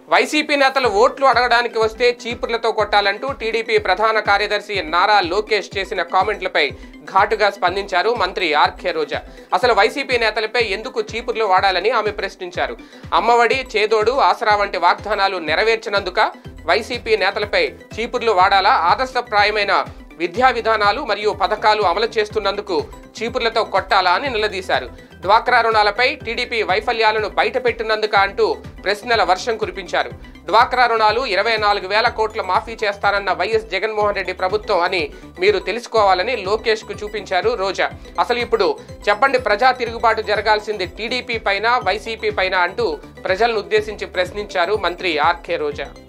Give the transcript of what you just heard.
YCP నేతలు ఓట్లు అడగడానికి వస్తే చీపుర్లతో కొట్టాలంటూ టీడీపీ ప్రధాన కార్యదర్శి నారా లోకేష్ చేసిన కామెంట్లపై ఘాటుగా స్పందించారు మంత్రి ఆర్కే రోజా అసలు వైసీపీ నేతలపై ఎందుకు చీపుర్లు వాడాలని ఆమె ప్రశ్నించారు అమ్మఒడి చేదోడు ఆసరా వంటి వాగ్దానాలు నెరవేర్చినందుక వైసీపీ నేతలపై చీపుర్లు వాడాలా ఆదర్శప్రాయమైన విద్యా విధానాలు మరియు పథకాలు అమలు చేస్తున్నందుకు చీపుర్లతో కొట్టాలా అని నిలదీశారు డ్వాక్రా రుణాలపై టీడీపీ వైఫల్యాలను బయటపెట్టినందుక అంటూ ప్రశ్నల వర్షం కురిపించారు డ్వాక్రా రుణాలు ఇరవై నాలుగు వేల కోట్ల మాఫీ చేస్తానన్న వైఎస్ జగన్మోహన్ రెడ్డి ప్రభుత్వం అని మీరు తెలుసుకోవాలని లోకేష్ కు చూపించారు రోజా అసలు ఇప్పుడు చెప్పండి ప్రజా తిరుగుబాటు జరగాల్సింది టీడీపీ పైన వైసీపీ పైన అంటూ ప్రజలను ఉద్దేశించి ప్రశ్నించారు మంత్రి ఆర్కే రోజా